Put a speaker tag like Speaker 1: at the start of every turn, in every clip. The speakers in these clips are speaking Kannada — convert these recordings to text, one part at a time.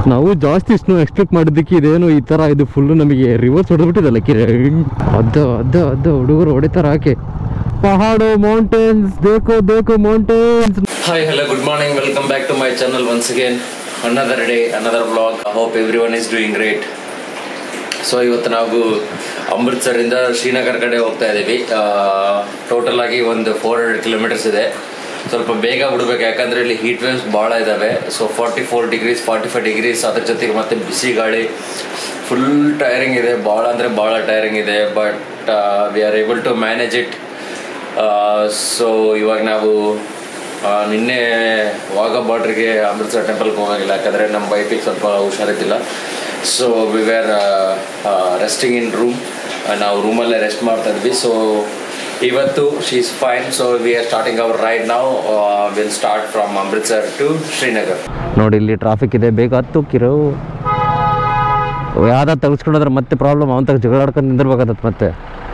Speaker 1: ನಾವು ಜಾಸ್ತಿ ಸ್ನೋ ಎಕ್ಸ್ಪೆಕ್ಟ್ ಮಾಡಿದ್ದಕ್ಕೆ ಇದೇನು ಈ ಥರ ಇದು ಫುಲ್ಲು ನಮಗೆ ರಿವರ್ಸ್ ಹೊಡೆದ್ಬಿಟ್ಟಿದಲ್ಲ ಕಿರೆ ಅದ ಅದ ಅದ ಹುಡುಗರು ಹೊಡಿತಾರ ಹಾಕಿ ಪಹಾಡು ಮೌಂಟೇನ್ಸ್ ದೇಕೋ ದೇಕೋ mountains
Speaker 2: Hi, hello, good morning. Welcome back to my channel once again. Another day, another vlog. I hope everyone is doing great. So ಇವತ್ತು ನಾವು ಅಮೃತ್ಸರಿಂದ ಶ್ರೀನಗರ್ ಕಡೆ ಹೋಗ್ತಾ ಇದ್ದೀವಿ ಟೋಟಲ್ ಆಗಿ ಒಂದು ಫೋರ್ ಹಂಡ್ರೆಡ್ ಕಿಲೋಮೀಟರ್ಸ್ ಇದೆ ಸ್ವಲ್ಪ ಬೇಗ ಬಿಡ್ಬೇಕು ಯಾಕಂದರೆ ಇಲ್ಲಿ ಹೀಟ್ ವೇವ್ಸ್ ಭಾಳ ಇದ್ದಾವೆ so forty four degrees forty five degrees ಅದ್ರ ಜೊತೆಗೆ ಮತ್ತೆ ಬಿಸಿ ಗಾಳಿ ಫುಲ್ ಟೈರಿಂಗ್ ಇದೆ ಭಾಳ ಅಂದರೆ ಭಾಳ ಟೈರಿಂಗ್ ಇದೆ but we are able to manage it so ಇವಾಗ ನಾವು ಆ, ನಿನ್ನೆ ವಾಘ ಬಾರ್ಡ್ರಿಗೆ ಅಮೃತ್ಸರ್ ಟೆಂಪಲ್ಗೆ ಹೋಗಂಗಿಲ್ಲ ಯಾಕಂದರೆ ನಮ್ಮ ಬೈಕಿಗೆ ಸ್ವಲ್ಪ ಹುಷಾರಿದ್ದಿಲ್ಲ so we were resting in room ನಾವು ರೂಮಲ್ಲೇ ರೆಸ್ಟ್ ಮಾಡ್ತಾ ಇದ್ವಿ ಸೊ ಇವತ್ತು she is fine so we are starting our ride ನಾವು will start from Amritsar to Srinagar
Speaker 1: ನೋಡಿ ಇಲ್ಲಿ ಟ್ರಾಫಿಕ್ ಇದೆ ಬೇಗ ಹತ್ತು ಕಿರೋ ಯಾವ್ದು ತೆಗೆಸ್ಕೊಂಡ್ರೆ ಮತ್ತೆ ಪ್ರಾಬ್ಲಮ್ ಅವನ ತಗ ಜಗಳ ಆಡ್ಕೊಂಡು ನಿಂದಿರ್ಬೇಕಾಗತ್ತೆ ಮತ್ತೆ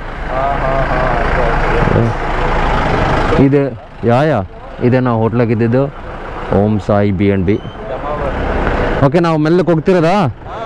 Speaker 1: ಇದೆ ಯಾ ಯಾ ಇದೆ ನಾವು ಹೋಟ್ಲಾಗ ಇದ್ದಿದ್ದು Om Sai B and B okay ನಾವು ಮೆಲ್ಲಕ್ಕೆ ಹೋಗ್ತಿರೋದಾ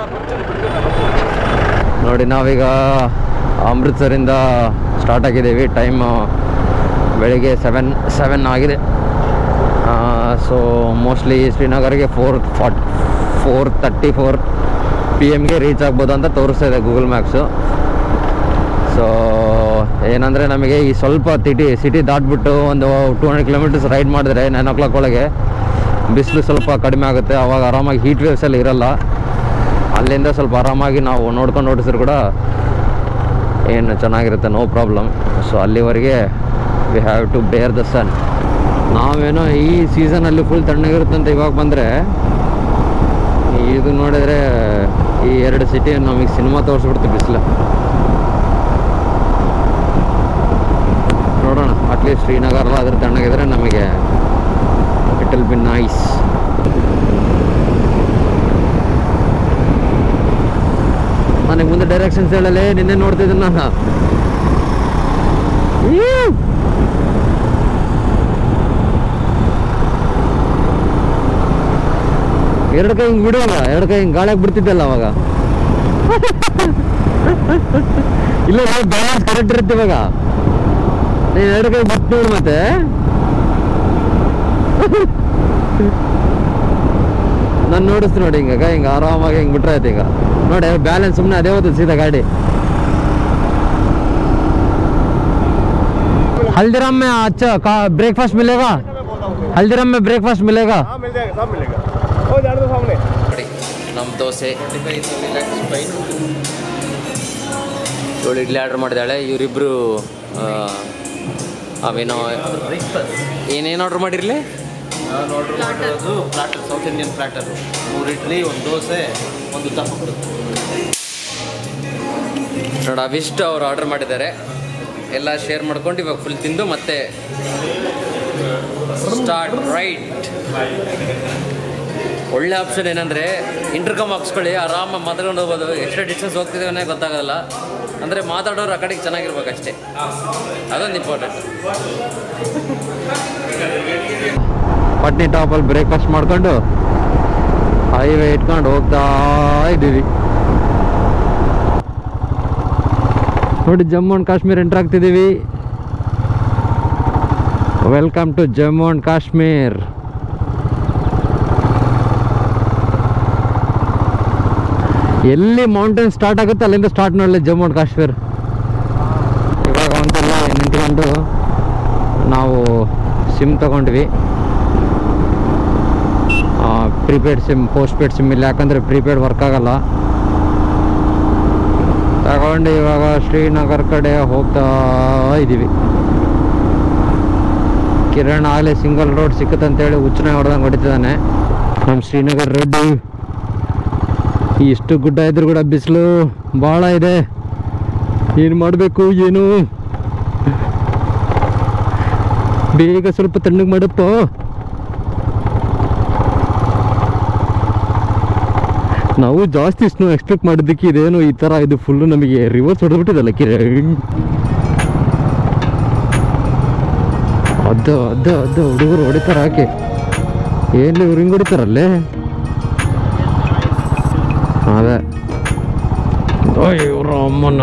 Speaker 1: ನೋಡಿ ನಾವೀಗ ಅಮೃತ್ಸರಿಂದ ಸ್ಟಾರ್ಟ್ ಆಗಿದ್ದೀವಿ ಟೈಮ್ ಬೆಳಿಗ್ಗೆ ಸೆವೆನ್ ಸೆವೆನ್ ಆಗಿದೆ ಸೊ ಮೋಸ್ಟ್ಲಿ ಶ್ರೀನಗರ್ಗೆ four fort four thirty four P ಎಮ್ಗೆ ರೀಚ್ ಆಗ್ಬೋದು ಅಂತ ತೋರಿಸ್ತಾ ಇದೆ ಗೂಗಲ್ ಮ್ಯಾಪ್ಸು ಸೊ ಏನಂದರೆ ನಮಗೆ ಈ ಸ್ವಲ್ಪ ಸಿಟಿ ಸಿಟಿ ದಾಟ್ಬಿಟ್ಟು ಒಂದು ಟೂ ಹಂಡ್ರೆಡ್ ಕಿಲೋಮೀಟರ್ಸ್ ರೈಡ್ ಮಾಡಿದ್ರೆ ನೈನ್ ಓ ಕ್ಲಾಕ್ ಒಳಗೆ ಬಿಸಿಲು ಸ್ವಲ್ಪ ಕಡಿಮೆ ಆಗುತ್ತೆ ಅವಾಗ ಆರಾಮಾಗಿ ಹೀಟ್ ವೇವ್ಸ್ ಎಲ್ಲ ಇರಲ್ಲ ಅಲ್ಲಿಂದ ಸ್ವಲ್ಪ ಆರಾಮಾಗಿ ನಾವು ನೋಡ್ಕೊಂಡು ಓಡಿಸಿದ್ರು ಕೂಡ ಏನು ಚೆನ್ನಾಗಿರುತ್ತೆ ನೋ ಪ್ರಾಬ್ಲಮ್ ಸೊ ಅಲ್ಲಿವರೆಗೆ we have to bear the sun ನಾವೇನೋ ಈ ಸೀಸನಲ್ಲಿ ಫುಲ್ ತಣ್ಣಗಿರುತ್ತೆ ಅಂತ ಇವಾಗ ಬಂದರೆ ಇದು ನೋಡಿದರೆ ಈ ಎರಡು ಸಿಟಿ ನಮಗೆ ಸಿನಿಮಾ ತೋರಿಸ್ಬಿಡ್ತು ಬಿಸಿಲು ನೋಡೋಣ ಅಟ್ಲೀಸ್ಟ್ ಶ್ರೀನಗರ ಅದ್ರ ತಣ್ಣಗಿದ್ರೆ ನಮಗೆ ಇಟ್ ವಿಲ್ ಬಿ ನೈಸ್ ನನಗೆ ಮುಂದೆ ಡೈರೆಕ್ಷನ್ಸ್ ಹೇಳಲೇ ನಿನ್ನೆ ನೋಡ್ತಿದ್ದೆ ನಾನು ಈ! ಎರಡು ಕೈ ಹಿಂಗೆ ಬಿಡುವಾಗ ಎರಡು ಕೈ ಹಿಂಗೆ ಗಾಳಿಯಾಗಿ ಬಿಡ್ತಿದ್ದಲ್ಲ ಅವಾಗ ಇಲ್ಲ ಬ್ಯಾಲೆನ್ಸ್ ಕರೆಕ್ಟ್ ಇರುತ್ತೆ ಇವಾಗ ನೀನು ಎರಡು ಕೈ ಬಿಟ್ಟು ನೋಡು ಮತ್ತೆ ನಾನು ನೋಡಿಸ್ತು ನೋಡಿ ಹಿಂಗ ಹಿಂಗೆ ಆರಾಮಾಗಿ ಹಿಂಗೆ ಬಿಟ್ರೆ ಆಯ್ತು ಈಗ ನೋಡಿ ಬ್ಯಾಲೆನ್ಸ್ ಸುಮ್ಮನೆ ಅದೇ ಹೋದ ಸೀದಾ ಗಾಡಿ हल्दीराम में अच्छा का ब्रेकफास्ट मिलेगा हल्दीराम में ब्रेकफास्ट मिलेगा
Speaker 3: हाँ मिल जाएगा सब मिलेगा ओ जाने दो सामने
Speaker 2: ನೋಡಿ ನಮ್ಮ ದೋಸೆ ಇವಳು ಇಡ್ಲಿ ಆರ್ಡ್ರ್ ಮಾಡಿದಾಳೆ ಇವರಿಬ್ಬರು ಅವೇನೋ ಏನೇನು ಆರ್ಡ್ರ್ ಮಾಡಿರಲಿ
Speaker 4: ನಾನು ಆರ್ಡರ್ ಮಾಡಿರೋದು ಪ್ಲಾಟರ್ ಸೌತ್ ಇಂಡಿಯನ್ ಪ್ಲಾಟರ್ ಮೂರು ಇಡ್ಲಿ ಒಂದು ದೋಸೆ ಒಂದು ತಪ್ಪು
Speaker 2: ನೋಡಿ ಅವಿಷ್ಟು ಅವ್ರು ಆರ್ಡರ್ ಮಾಡಿದ್ದಾರೆ ಎಲ್ಲ ಶೇರ್ ಮಾಡ್ಕೊಂಡು ಇವಾಗ ಫುಲ್ ತಿಂದು ಮತ್ತೆ ಸ್ಟಾರ್ಟ್ ರೈಟ್ ಒಳ್ಳೆ ಆಪ್ಷನ್ ಏನಂದರೆ ಇಂಟರ್ಕಮ್ ಹಾಕ್ಸ್ಕೊಳ್ಳಿ ಆರಾಮಾಗಿ ಮಾತಾಡ್ಕೊಂಡು ಹೋಗ್ಬೋದು ಎಷ್ಟೇ ಡಿಸ್ಟೆನ್ಸ್ ಹೋಗ್ತಿದ್ದೇವೆ ಅನ್ನೋ ಗೊತ್ತಾಗಲ್ಲ ಅಂದರೆ ಮಾತಾಡೋರು ಆ ಕಡೆಗೆ ಚೆನ್ನಾಗಿರ್ಬೇಕು ಅಷ್ಟೇ ಅದೊಂದು ಇಂಪಾರ್ಟೆಂಟ್
Speaker 1: ಪಟ್ನಿ ಟಾಪಲ್ಲಿ ಬ್ರೇಕ್ಫಾಸ್ಟ್ ಮಾಡ್ಕೊಂಡು ಹೈವೇ ಇಟ್ಕೊಂಡು ಹೋಗ್ತಾ ಇದ್ದೀವಿ ನೋಡಿ ಜಮ್ಮು ಅಂಡ್ ಕಾಶ್ಮೀರ್ ಎಂಟರ್ ಆಗ್ತಿದ್ದೀವಿ welcome to Jammu and Kashmir ಎಲ್ಲಿ ಮೌಂಟೇನ್ ಸ್ಟಾರ್ಟ್ ಆಗುತ್ತೆ ಅಲ್ಲಿಂದ ಸ್ಟಾರ್ಟ್ ಮಾಡಲಿ ಜಮ್ಮು ಅಂಡ್ ಕಾಶ್ಮೀರ್ ಇವಾಗ ಒಂದೆಲ್ಲ ನಿಂತ್ಕೊಂಡು ನಾವು ಸಿಮ್ ತಗೊಂಡ್ವಿ prepaid SIM postpaid SIM ಇಲ್ಲ ಯಾಕಂದರೆ ಪ್ರೀಪೇಡ್ ವರ್ಕ್ ಆಗಲ್ಲ ತಗೊಂಡು ಇವಾಗ ಶ್ರೀನಗರ್ ಕಡೆ ಹೋಗ್ತಾ ಇದ್ದೀವಿ ಕಿರಣ್ ಆಗಲೇ ಸಿಂಗಲ್ ರೋಡ್ ಸಿಕ್ಕತ್ತಂತೇಳಿ ಹುಚ್ಚನ ಹೊಡೆದಂಗೆ ಹೊಡಿತಿದ್ದಾನೆ ನಮ್ಮ ಶ್ರೀನಗರ್ ರೆಡ್ಡಿ ಇಷ್ಟು ಗುಡ್ಡ ಇದ್ರೂ ಕೂಡ ಬಿಸಿಲು ಭಾಳ ಇದೆ ಏನು ಮಾಡಬೇಕು ಏನು ಬೇಗ ಸ್ವಲ್ಪ ತಣ್ಣಗೆ ಮಾಡಪ್ಪ ನಾವು ಜಾಸ್ತಿ ಸ್ನೋ ಎಕ್ಸ್ಪೆಕ್ಟ್ ಮಾಡಿದ್ದಕ್ಕೆ ಇದೇನು ಈ ಥರ ಇದು ಫುಲ್ಲು ನಮಗೆ ರಿವರ್ಸ್ ಹೊಡೆದ್ಬಿಟ್ಟಿದಲ್ಲ ಕಿರಣ್ ಅದ ಅದ ಅದ ಹುಡುಗರು ಹೊಡಿತಾರ ಹಾಕಿ ಏನ್ಲಿ ಇವ್ರು ಹಿಂಗೆ ಹೊಡಿತಾರಲ್ಲೇ ಅಮ್ಮನ್ನ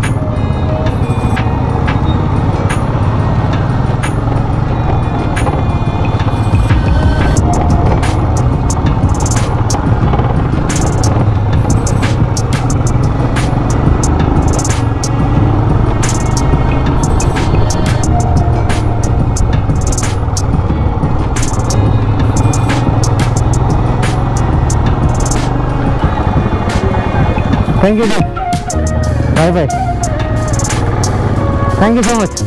Speaker 1: thank you bye bye thank you so much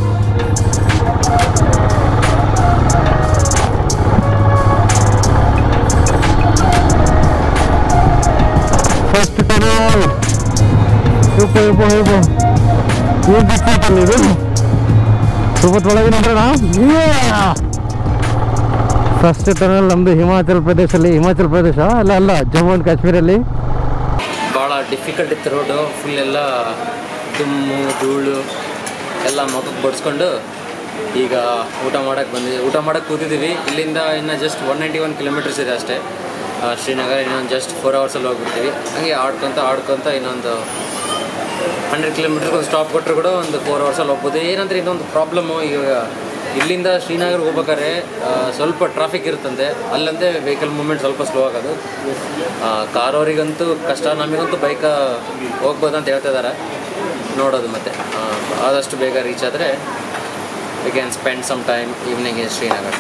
Speaker 1: first tunnel ಯಪ್ಪ ಯಪ್ಪ ಯಪ್ಪ ಏನು ಬಿಡ್ತೈತಲ್ಲ ಇದು ಸುಬತ್ ಒಳಗೆ ನೋಡ್ರಣ ಫಸ್ಟ್ ಟನಲ್ ನಮ್ಮದು ಹಿಮಾಚಲ್ ಪ್ರದೇಶಲ್ಲಿ ಹಿಮಾಚಲ್ ಪ್ರದೇಶ ಅಲ್ಲ ಅಲ್ಲ ಜಮ್ಮು ಆ್ಯಂಡ್ ಕಾಶ್ಮೀರಲ್ಲಿ
Speaker 2: ಭಾಳ ಡಿಫಿಕಲ್ಟ್ ಇತ್ತು ರೋಡು ಫುಲ್ ಎಲ್ಲ ದುಮ್ಮು ಧೂಳು ಎಲ್ಲ ಮುಖಕ್ಕೆ ಬಡಿಸ್ಕೊಂಡು ಈಗ ಊಟ ಮಾಡೋಕ್ಕೆ ಬಂದಿದ್ದೀವಿ ಊಟ ಮಾಡೋಕ್ಕೆ ಕೂತಿದ್ದೀವಿ ಇಲ್ಲಿಂದ ಇನ್ನು just one ninety one kilometres ಇದೆ ಅಷ್ಟೇ ಆ, ಶ್ರೀನಗರ ಇನ್ನೊಂದು ಜಸ್ಟ್ ಫೋರ್ ಅವರ್ಸಲ್ಲಿ ಹೋಗ್ಬಿಡ್ತೀವಿ ಹಂಗೆ ಆಡ್ಕೊತ ಆಡ್ಕೊತ ಇನ್ನೊಂದು ಹಂಡ್ರೆಡ್ ಕಿಲೋಮೀಟರ್ಗೆ ಒಂದು ಸ್ಟಾಪ್ ಕೊಟ್ಟರು ಕೂಡ ಒಂದು ಫೋರ್ ಅವರ್ಸಲ್ಲಿ ಹೋಗ್ಬೋದು ಏನಂದ್ರೆ ಇದೊಂದು ಪ್ರಾಬ್ಲಮ್ಮು ಈಗ ಇಲ್ಲಿಂದ ಶ್ರೀನಗರ್ ಹೋಗ್ಬೇಕಾದ್ರೆ ಆ, ಸ್ವಲ್ಪ ಟ್ರಾಫಿಕ್ ಇರುತ್ತಂತೆ ಅಲ್ಲಂತೆ ವೆಹಿಕಲ್ ಮೂವ್ಮೆಂಟ್ ಸ್ವಲ್ಪ ಸ್ಲೋ ಆಗೋದು ಕಾರ್ ಅವರಿಗಂತೂ ಕಷ್ಟ ನಮಗಂತೂ ಬೈಕ್ ಹೋಗ್ಬೋದು ಅಂತ ಹೇಳ್ತಾ ಇದ್ದಾರೆ ನೋಡೋದು ಮತ್ತೆ ಆ, ಆದಷ್ಟು ಬೇಗ ರೀಚ್ ಆದರೆ we can spend some time evening in Srinagar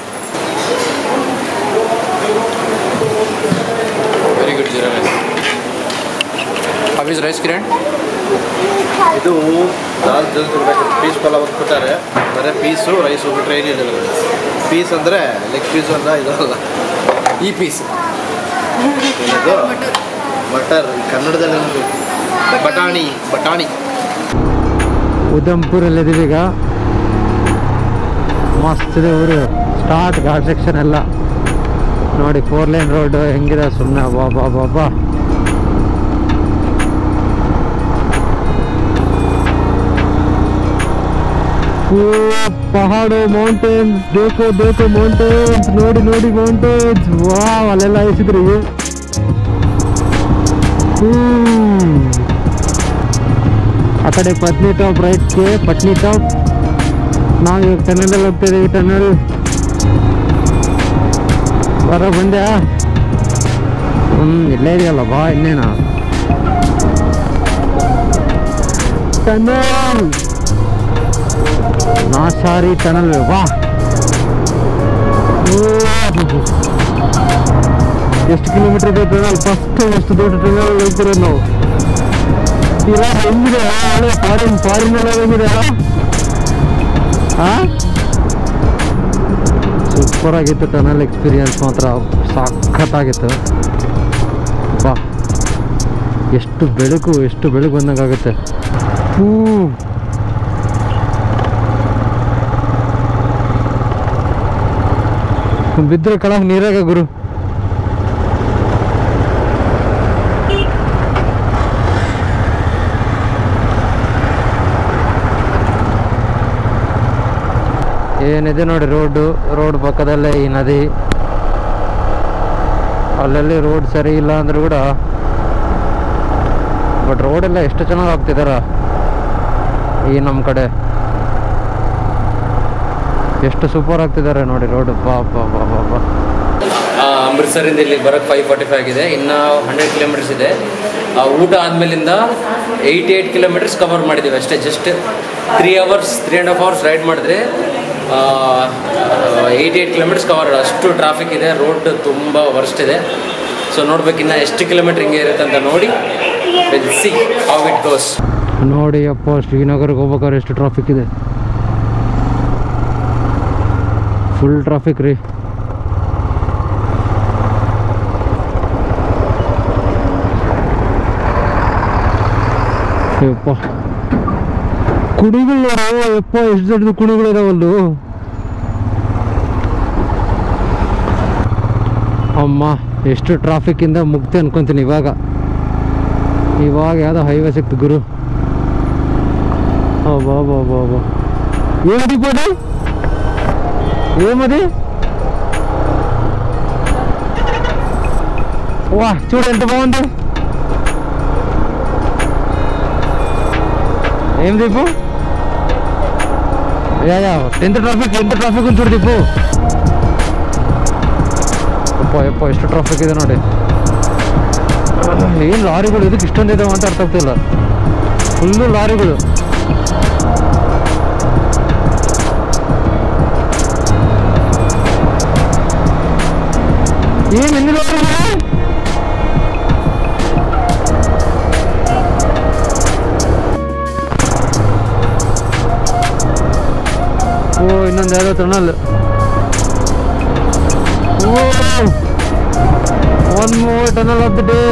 Speaker 2: very good jeera rice ಅಫೀಸ್ ರೈಸ್ ಕಿರಣ್
Speaker 4: ಇದು ದಾಲ್ ಜಲ್ ಕೊಡ್ಬೇಕು ಪೀಸ್ ಪಲಾವ್ ಅಂತ ಕೊಟ್ಟಾರೆ ಬರೀ ಪೀಸು ರೈಸು ಬಿಟ್ಟರೆ ಏನಿಲ್ಲ ಪೀಸ್ ಅಂದರೆ ಲೆಗ್ ಪೀಸು ಅಲ್ಲ ಇದಲ್ಲ
Speaker 2: ಈ ಪೀಸ್
Speaker 4: ಇದು ಮಟರ್ ಕನ್ನಡದಲ್ಲಿ ಏನದು? ಬಟಾಣಿ ಬಟಾಣಿ
Speaker 1: ಉದಂಪುರಲ್ಲಿದ್ದೀವಿ ಈಗ ಮಸ್ತ್ ಇದೆ ಊರು ಸ್ಟಾರ್ಟ್ ಘಾಟ್ ಸೆಕ್ಷನ್ ಎಲ್ಲ ನೋಡಿ ಫೋರ್ ಲೈನ್ ರೋಡ್ ಹೆಂಗಿದೆ ಸುಮ್ಮನೆ ಬಾ ಬಾ ಬಾ ಬಾ ಓ, ಪಹಾಡು ಮೌಂಟೇನ್ಸ್ ದೇಕೋ ದೇಕೋ ಮೌಂಟೇನ್ಸ್ ನೋಡಿ ನೋಡಿ ಮೌಂಟೇನ್ಸ್ ವಾ ಅಲ್ಲೆಲ್ಲ ಇಳಿಸಿದ್ರಿ ಹ್ಮ್ ಆ ಕಡೆ ಪತ್ನಿ ಟಾಪ್ ರೈಟ್ಗೆ ಪಟ್ನಿ ಟಾಪ್ ನಾವು ಇವಾಗ ಟನಲಲ್ಲಿ ಹೋಗ್ತಾ ಇದೀವಿ ಟನಲ್ ಬರ ಬಂದ್ಯಾ ಹ್ಞೂ ಇಲ್ಲೇ ಇದೆಯಲ್ಲ ಬಾ ಇನ್ನೇನ ಟನಲ್ ನಾಸಾರಿ ಟನಲ್ ವಾ ಓ, ಎಷ್ಟು ಕಿಲೋಮೀಟರ್ ಇದೆ ಟನಲ್ ಫಸ್ಟ್ ಎಷ್ಟು ದೊಡ್ಡ ಟನಲ್ ಹೋಗ್ತಿರೋದು ನಾವು ಇಲ್ಲ ಹೆಂಗಿದೆ ಹಳೆ ಫಾರಿನ್ ಫಾರಿನ್ ಎಲ್ಲ ಹೆಂಗಿದೆ ಸೂಪರ್ ಆಗಿತ್ತು ಟನಲ್ ಎಕ್ಸ್ಪೀರಿಯನ್ಸ್ ಮಾತ್ರ ಸಖತ್ತಾಗಿತ್ತು ಬಾ ಎಷ್ಟು ಬೆಳಕು ಎಷ್ಟು ಬೆಳಕು ಬಂದಂಗಾಗುತ್ತೆ ಹೂ ಬಿದ್ದರೆ ಕಳಕ್ ನೀರಾಗ ಗುರು ಏನಿದೆ ನೋಡಿ ರೋಡು ರೋಡ್ ಪಕ್ಕದಲ್ಲೇ ಈ ನದಿ ಅಲ್ಲಲ್ಲಿ ರೋಡ್ ಸರಿ ಇಲ್ಲ ಅಂದ್ರೂ ಕೂಡ ಬಟ್ ರೋಡೆಲ್ಲ ಎಷ್ಟು ಚೆನ್ನಾಗಿ ಆಗ್ತಿದಾರ ಈ ನಮ್ಮ ಕಡೆ ಎಷ್ಟು ಸೂಪರ್ ಆಗ್ತಿದ್ದಾರೆ ನೋಡಿ ರೋಡ್ ಬಾ ಬಾ ಬಾ ಬಾ ಬಾ
Speaker 2: ಅಮೃತ್ಸರಿಂದ ಇಲ್ಲಿ ಬರೋಕ್ಕೆ ಫೈವ್ ಫಾರ್ಟಿ ಫೈವ್ ಆಗಿದೆ ಇನ್ನು ಹಂಡ್ರೆಡ್ ಕಿಲೋಮೀಟರ್ಸ್ ಇದೆ ಆ ಊಟ ಆದಮೇಲಿಂದ ಏಯ್ಟಿ ಏಯ್ಟ್ ಕಿಲೋಮೀಟರ್ಸ್ ಕವರ್ ಮಾಡಿದ್ದೀವಿ ಅಷ್ಟೇ just three hours three and half hours ride ಮಾಡಿದ್ರೆ ಏಯ್ಟಿ ಏಯ್ಟ್ ಕಿಲೋಮೀಟರ್ಸ್ ಕವರ್ ಅಷ್ಟು ಟ್ರಾಫಿಕ್ ಇದೆ ರೋಡ್ ತುಂಬ ವರ್ಸ್ಟ್ ಇದೆ ಸೊ ನೋಡ್ಬೇಕು ಇನ್ನು ಎಷ್ಟು ಕಿಲೋಮೀಟ್ರ್ ಹಿಂಗೆ ಇರುತ್ತೆ ಅಂತ ನೋಡಿ ಸಿ ಹೌ ಇಟ್ ಗೋಸ್
Speaker 1: ನೋಡಿ ಅಪ್ಪ ಶ್ರೀನಗರ್ಗೆ ಹೋಗ್ಬೇಕಾದ್ರೆ ಎಷ್ಟು ಟ್ರಾಫಿಕ್ ಇದೆ ಫುಲ್ ಟ್ರಾಫಿಕ್ ರೀ ಯಪ್ಪ ಕುಣಿಗಳು ನೋಡು ಯಪ್ಪ ಎಷ್ಟು ದೊಡ್ಡದು ಕುಣಿಗಳು ಇದಾವಲ್ಲು ಅಮ್ಮ ಎಷ್ಟು ಟ್ರಾಫಿಕ್ಕಿಂದ ಮುಕ್ತಿ ಅನ್ಕೊಂತೀನಿ ಇವಾಗ ಇವಾಗ ಯಾವುದೋ ಹೈವೇ ಸಿಕ್ತು ಗುರು ಬಾ ಬಾ ಬಾ ಬಾ ఏమిటి పోటీ ఏమది వా చూడు ఎంత బాగుంది ఏం దీపు యా యా ఎంత ట్రాఫిక్ ఎంత ట్ರಾಫಿಕ್ ಉಂಟು చూడు దీపు ಯಪ್ಪ ಯಪ್ಪ ಎಷ್ಟು ಟ್ರಾಫಿಕ್ ಇದೆ ನೋಡಿ ಏನು ಲಾರಿಗಳು ಇದಕ್ಕೆ ಇಷ್ಟೊಂದು ಇದಾವೆ ಅಂತ ಅರ್ಥ ಆಗ್ತಿಲ್ಲ ಫುಲ್ಲು ಲಾರಿಗಳು ಏನು ಎన్ని ಲಾರಿಗಳು ಓ ಇನ್ನೊಂದು ಯಾವುದೋ tunnel oh one more tunnel of the day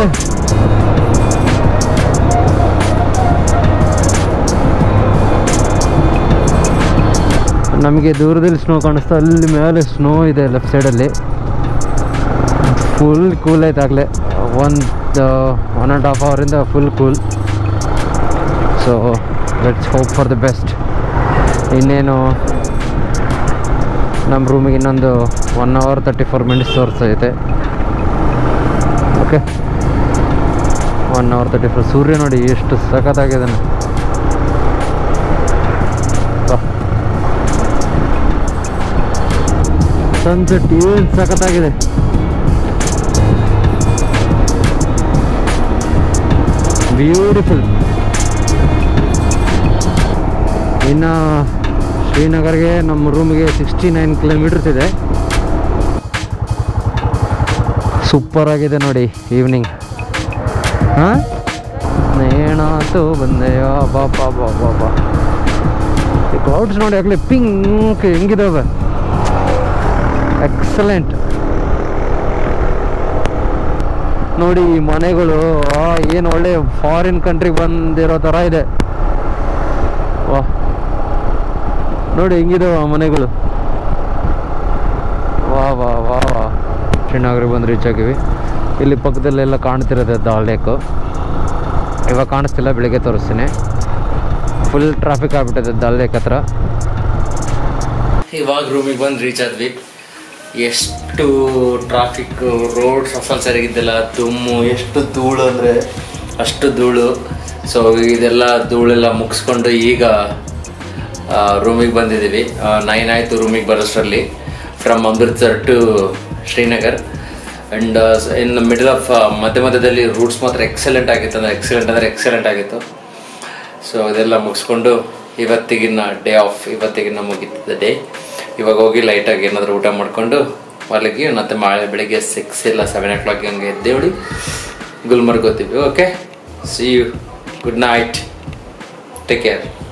Speaker 1: ನಮಗೆ ದೂರದಲ್ಲಿ ಸ್ನೋ ಕಾಣಿಸ್ತಾ ಅಲ್ಲಿ ಮೇಲೆ ಸ್ನೋ ಇದೆ ಲೆಫ್ಟ್ ಸೈಡಲ್ಲಿ ಫುಲ್ ಕೂಲ್ ಆಯ್ತು ಆಗಲೇ ಒಂದು ಒನ್ ಆ್ಯಂಡ್ ಹಾಫ್ ಅವರಿಂದ full cool so let's hope for the best ಇನ್ನೇನು ನಮ್ಮ ರೂಮಿಗೆ ಇನ್ನೊಂದು one hour thirty four minutes ತೋರಿಸ್ತೈತೆ okay one hour thirty four ಸೂರ್ಯ ನೋಡಿ ಎಷ್ಟು ಸಖತ್ತಾಗಿದ್ದಾನೆ ಸನ್ಸೆಟ್ ಏನು ಸಖತ್ತಾಗಿದೆ ಬ್ಯೂಟಿಫುಲ್ ಇನ್ನು ಶ್ರೀನಗರ್ಗೆ ನಮ್ಮ ರೂಮಿಗೆ ಸಿಕ್ಸ್ಟಿ ನೈನ್ ಕಿಲೋಮೀಟರ್ಸ್ ಇದೆ ಸೂಪರ್ ಆಗಿದೆ ನೋಡಿ ಈವ್ನಿಂಗ್ ಹಾಂ ನೇಣಾತು ಬಂದೆಯೋ ಬಾಬಾ ಬಾಬಾ ಬಾ ಈ ಕ್ಲೌಡ್ಸ್ ನೋಡಿ ಆಗಲೇ ಪಿಂಕ್ ಹೆಂಗಿದಾವೆ ಎಕ್ಸಲೆಂಟ್ ನೋಡಿ ಈ ಮನೆಗಳು ಏನು ಒಳ್ಳೆ ಫಾರಿನ್ ಕಂಟ್ರಿಗೆ ಬಂದಿರೋ ಥರ ಇದೆ ವಾ ನೋಡಿ ಹೆಂಗಿದಾವೆ ಆ ಮನೆಗಳು ವಾ ವಾ ವಾ ವಾ ಶ್ರೀನಗರಿಗೆ ಬಂದು ರೀಚ್ ಆಗಿವಿ ಇಲ್ಲಿ ಪಕ್ಕದಲ್ಲೆಲ್ಲ ಕಾಣ್ತಿರೋದೆ ದಾಲ್ ಲೇಕು ಇವಾಗ ಕಾಣಿಸ್ತಿಲ್ಲ ಬೆಳಿಗ್ಗೆ ತೋರಿಸ್ತೀನಿ ಫುಲ್ ಟ್ರಾಫಿಕ್ ಆಗ್ಬಿಟ್ಟಿದೆ ದಾಲ್ ಲೇಕ್ ಹತ್ರ
Speaker 2: ಇವಾಗ ರೂಮಿಗೆ ಬಂದು ರೀಚ್ ಆದ್ವಿ ಎಷ್ಟು ಟ್ರಾಫಿಕ್ ರೋಡ್ ಸಫಲ್ ಸರಿಗಿದ್ದಿಲ್ಲ ತುಮ್ಮು ಎಷ್ಟು ಧೂಳು ಅಂದರೆ ಅಷ್ಟು ಧೂಳು ಸೊ ಇದೆಲ್ಲ ಧೂಳೆಲ್ಲ ಮುಗಿಸ್ಕೊಂಡು ಈಗ ರೂಮಿಗೆ ಬಂದಿದ್ದೀವಿ ನೈನ್ ಆಯಿತು ರೂಮಿಗೆ ಬರೋಷ್ಟರಲ್ಲಿ from Amritsar to Srinagar and in middle of ಮಧ್ಯ ಮಧ್ಯದಲ್ಲಿ ರೂಟ್ಸ್ ಮಾತ್ರ ಎಕ್ಸಲೆಂಟ್ ಆಗಿತ್ತು ಅಂದರೆ ಎಕ್ಸಲೆಂಟ್ ಅಂದರೆ ಎಕ್ಸಲೆಂಟ್ ಆಗಿತ್ತು ಸೊ ಇದೆಲ್ಲ ಮುಗಿಸ್ಕೊಂಡು ಇವತ್ತಿಗಿನ ಡೇ ಆಫ್ ಇವತ್ತಿಗಿನ ಮುಗೀತದ ಡೇ ಇವಾಗ ಹೋಗಿ ಲೈಟಾಗಿ ಏನಾದರೂ ಊಟ ಮಾಡಿಕೊಂಡು ಮಲಗಿ ಮತ್ತೆ ನಾಳೆ ಬೆಳಿಗ್ಗೆ ಸಿಕ್ಸ್ ಇಲ್ಲ ಸೆವೆನ್ ಓ ಕ್ಲಾಕ್ ಹಂಗೆ ಎದ್ದೇಳಿ ಗುಲ್ಮರ್ಗ್ ಹೋಗ್ತೀವಿ okay see you good night take care